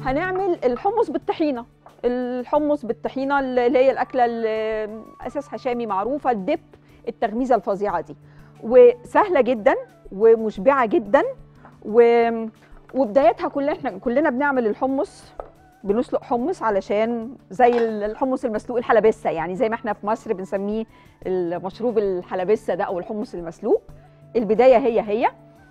هنعمل الحمص بالطحينه الحمص بالطحينه اللي هي الاكله اللي اساسها شامي معروفه الدب التغميزه الفظيعه دي وسهله جدا ومشبعه جدا و... وبدايتها كلنا احنا كلنا بنعمل الحمص بنسلق حمص علشان زي الحمص المسلوق الحلبسه يعني زي ما احنا في مصر بنسميه المشروب الحلبسه ده او الحمص المسلوق البدايه هي هي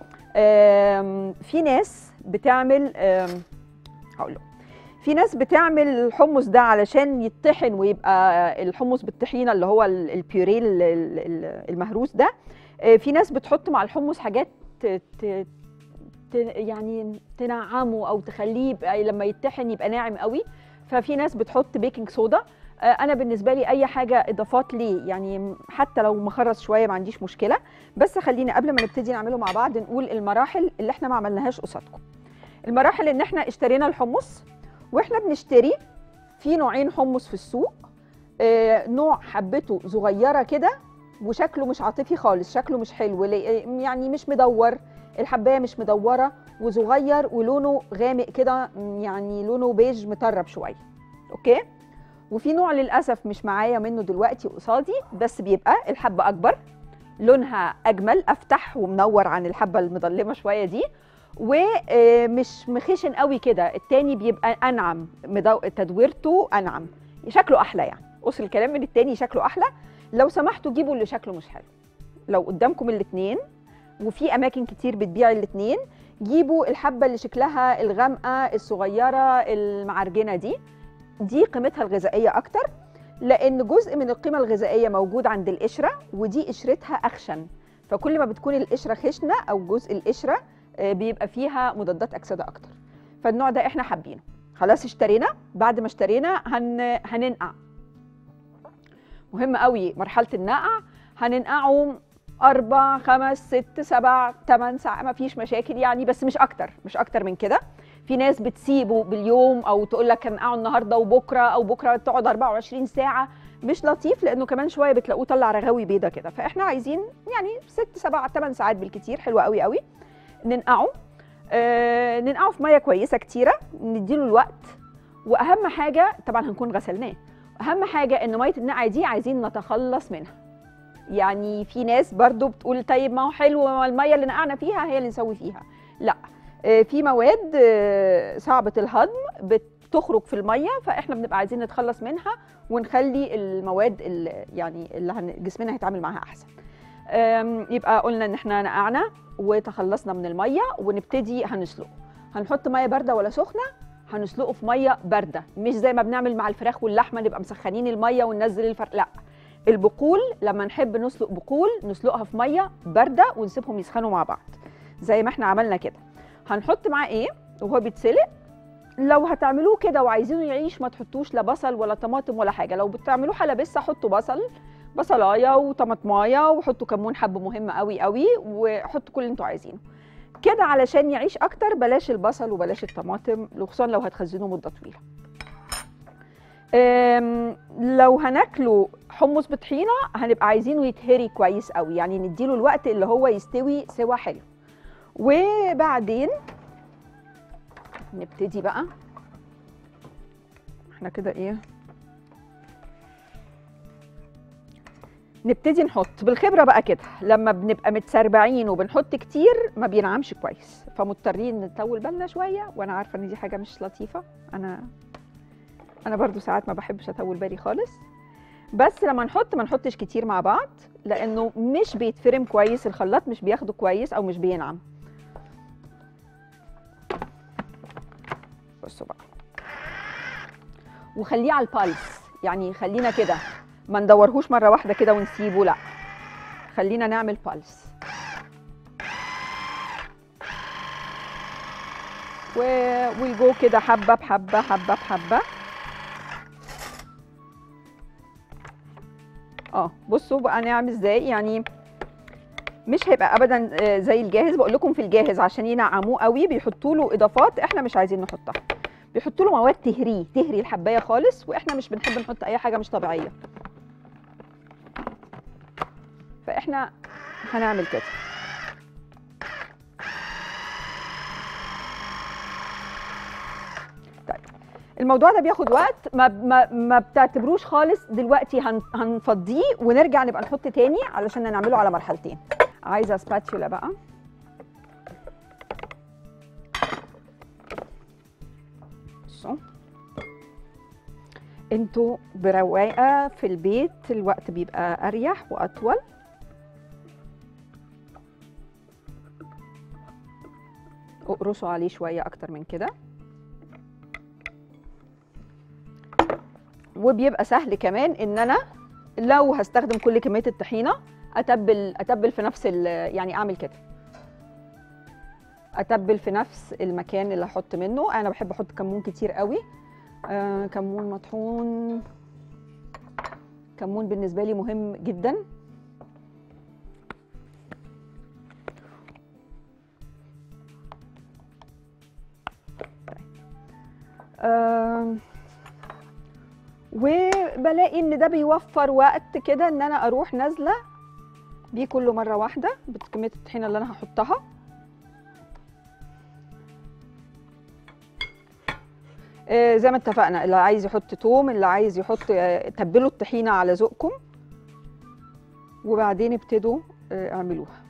آم، في ناس بتعمل آم، هقول له في ناس بتعمل الحمص ده علشان يطحن ويبقى الحمص بالطحينه اللي هو ال- البيوريه ال- ال- ال- المهروس ده آه، في ناس بتحط مع الحمص حاجات ت- ت- ت- يعني تنعمه او تخليه يبقى لما يطحن يبقى ناعم قوي ففي ناس بتحط بيكنج صودا آه، انا بالنسبه لي اي حاجه اضافات ليه يعني حتى لو مخرص شويه ما عنديش مشكله بس خلينا قبل ما نبتدي نعمله مع بعض نقول المراحل اللي احنا ما عملناهاش قصادكم المراحل ان احنا اشترينا الحمص واحنا بنشتري في نوعين حمص في السوق آه، نوع حبته صغيره كده وشكله مش عاطفي خالص شكله مش حلو لي- يعني مش مدور الحبايه مش مدوره وصغير ولونه غامق كده م، يعني لونه بيج مطرب شويه اوكي وفي نوع للاسف مش معايا منه دلوقتي قصادي بس بيبقى الحبه اكبر لونها اجمل افتح ومنور عن الحبه المظلمه شويه دي ومش مخشن قوي كده التاني بيبقى انعم مدو... تدويرته انعم شكله احلى يعني قص الكلام من التاني شكله احلى لو سمحتوا جيبوا اللي شكله مش حلو لو قدامكم الاثنين وفي اماكن كتير بتبيع الاثنين جيبوا الحبه اللي شكلها الغامقه الصغيره المعرجنه دي دي قيمتها الغذائيه اكتر لان جزء من القيمه الغذائيه موجود عند القشره ودي قشرتها اخشن فكل ما بتكون القشره خشنه او جزء القشره آه، بيبقى فيها مضادات اكسده اكتر فالنوع ده احنا حابينه خلاص اشترينا بعد ما اشترينا هن... هننقع مهم قوي مرحله النقع هننقعه أربع خمس ست سبع تمن ساعات ما فيش مشاكل يعني بس مش أكتر مش أكتر من كده في ناس بتسيبه باليوم أو تقول لك هنقعه النهارده وبكره أو بكره تقعد 24 ساعة مش لطيف لأنه كمان شوية بتلاقوه طلع رغاوي بيضة كده فإحنا عايزين يعني ست سبع تمن ساعات بالكتير حلوة قوي قوي ننقعه آه ننقعه في مية كويسة كتيرة نديله الوقت وأهم حاجة طبعا هنكون غسلناه أهم حاجة إن مية النقع دي عايزين نتخلص منها يعني في ناس برضو بتقول طيب ما هو حلو ما الميه اللي نقعنا فيها هي اللي نسوي فيها لا آه، في مواد آه، صعبه الهضم بتخرج في الميه فاحنا بنبقى عايزين نتخلص منها ونخلي المواد اللي يعني اللي هن- جسمنا هيتعامل معاها احسن آم، يبقى قلنا ان احنا نقعنا وتخلصنا من الميه ونبتدي هنسلقه هنحط ميه بارده ولا سخنه هنسلقه في ميه بارده مش زي ما بنعمل مع الفراخ واللحمه نبقى مسخنين الميه وننزل الفرق لا البقول لما نحب نسلق بقول نسلقها في ميه بارده ونسيبهم يسخنوا مع بعض زي ما احنا عملنا كده هنحط معاه ايه وهو بيتسلق لو هتعملوه كده وعايزينه يعيش ما تحطوش لا بصل ولا طماطم ولا حاجه لو بتعملوه حلبسه حطوا بصل بصلايه وطماطمايه وحطوا كمون حب مهم قوي قوي وحطوا كل اللي انتوا عايزينه كده علشان يعيش اكتر بلاش البصل وبلاش الطماطم خصوصا لو هتخزنوه مده طويله أم، لو هناكله حمص بطحينه هنبقى عايزينه يتهري كويس قوي يعني نديله الوقت اللي هو يستوي سوا حلو وبعدين نبتدي بقى احنا كده ايه نبتدي نحط بالخبره بقى كده لما بنبقى متسربعين وبنحط كتير ما بينعمش كويس فمضطرين نطول بالنا شويه وانا عارفه ان دي حاجه مش لطيفه انا انا برضو ساعات ما بحبش اطول بالي خالص بس لما نحط ما نحطش كتير مع بعض لانه مش بيتفرم كويس الخلاط مش بياخده كويس او مش بينعم بصوا بقى وخليه على البالس يعني خلينا كده ما ندورهوش مره واحده كده ونسيبه لا خلينا نعمل بالس و ويجو كده حبه بحبه حبه بحبه اه بصوا بقى نعمل ازاي يعني مش هيبقى ابدا آه، زي الجاهز بقول لكم في الجاهز عشان ينعموه قوي بيحطوا له اضافات احنا مش عايزين نحطها بيحطوا له مواد تهريه تهري الحبايه خالص واحنا مش بنحب نحط اي حاجه مش طبيعيه فاحنا هنعمل كده طيب الموضوع ده بياخد وقت ما ما, ما بتعتبروش خالص دلوقتي هن هنفضيه ونرجع نبقى نحط تاني علشان نعمله على مرحلتين عايزه سباتشولا بقى بصوا انتوا برواقه في البيت الوقت بيبقى اريح واطول اقرصوا عليه شويه اكتر من كده وبيبقى سهل كمان ان انا لو هستخدم كل كميه الطحينه اتبل اتبل في نفس ال- يعني اعمل كده اتبل في نفس المكان اللي هحط منه انا بحب احط كمون كتير قوي آه كمون مطحون كمون بالنسبه لي مهم جدا آه وبلاقي ان ده بيوفر وقت كده ان انا اروح نازله بيه كله مره واحده بكميه الطحينه اللي انا هحطها آه، زي ما اتفقنا اللي عايز يحط توم اللي عايز يحط آه، تبلوا الطحينه على ذوقكم وبعدين ابتدوا آه، اعملوها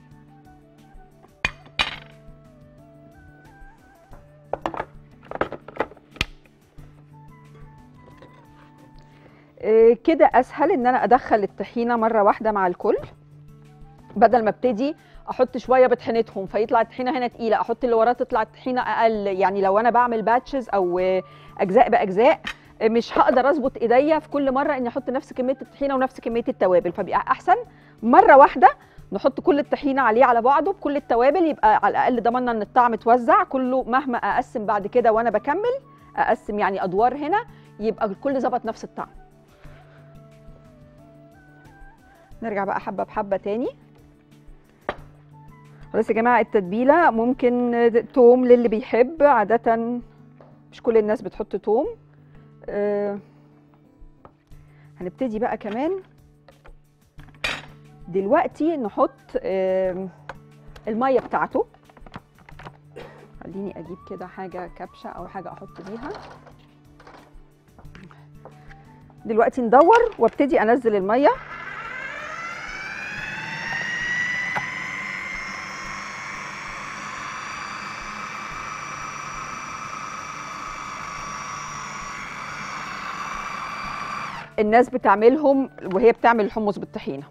آه، كده اسهل ان انا ادخل الطحينه مره واحده مع الكل بدل ما ابتدي احط شويه بطحينتهم فيطلع الطحينه هنا تقيله احط اللي وراه تطلع الطحينه اقل يعني لو انا بعمل باتشز او آه، اجزاء باجزاء آه، مش هقدر اظبط ايديا في كل مره اني احط نفس كميه الطحينه ونفس كميه التوابل فبيبقى احسن مره واحده نحط كل الطحينه عليه على بعضه بكل التوابل يبقى على الاقل ضمننا ان الطعم اتوزع كله مهما اقسم بعد كده وانا بكمل اقسم يعني ادوار هنا يبقى الكل ظبط نفس الطعم نرجع بقى حبه بحبه تاني خلاص يا جماعه التتبيله ممكن توم للي بيحب عاده مش كل الناس بتحط توم آه هنبتدي بقى كمان دلوقتي نحط آه الميه بتاعته خليني اجيب كده حاجه كبشه او حاجه احط بيها دلوقتي ندور وابتدي انزل الميه الناس بتعملهم وهي بتعمل الحمص بالطحينه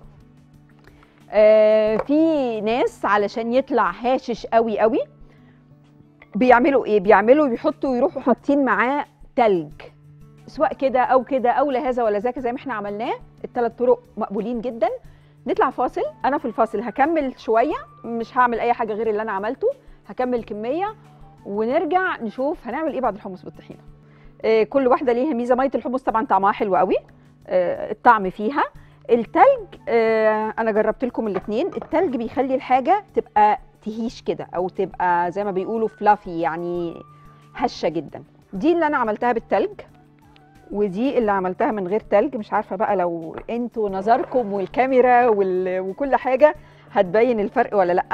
آه في ناس علشان يطلع هاشش قوي قوي بيعملوا ايه بيعملوا بيحطوا يروحوا حاطين معاه تلج سواء كده او كده او لهذا ولا ذاك زي ما احنا عملناه الثلاث طرق مقبولين جدا نطلع فاصل انا في الفاصل هكمل شويه مش هعمل اي حاجه غير اللي انا عملته هكمل كميه ونرجع نشوف هنعمل ايه بعد الحمص بالطحينه آه، كل واحده ليها ميزه ميه الحمص طبعا طعمها حلو قوي آه، الطعم فيها التلج آه، انا جربت لكم الاثنين التلج بيخلي الحاجه تبقى تهيش كده او تبقى زي ما بيقولوا فلافي يعني هشه جدا دي اللي انا عملتها بالتلج ودي اللي عملتها من غير تلج مش عارفه بقى لو انتوا نظركم والكاميرا وال... وكل حاجه هتبين الفرق ولا لا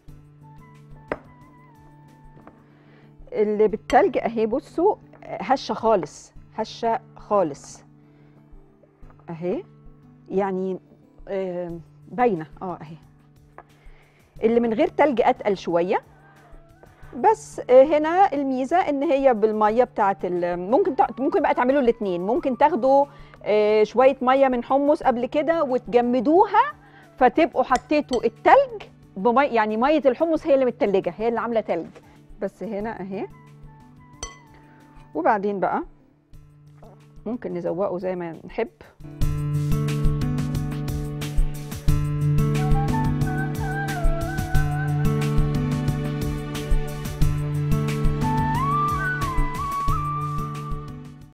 اللي بالتلج اهي بصوا هشه خالص هشه خالص اهي يعني آه، باينه اه اهي اللي من غير تلج اتقل شويه بس آه، هنا الميزه ان هي بالميه بتاعه ال- ممكن تع- ممكن بقى تعملوا الاثنين ممكن تاخدوا آه، شويه ميه من حمص قبل كده وتجمدوها فتبقوا حطيتوا التلج بمي يعني ميه الحمص هي اللي متلجه هي اللي عامله تلج بس هنا اهي وبعدين بقى ممكن نزوقه زي ما نحب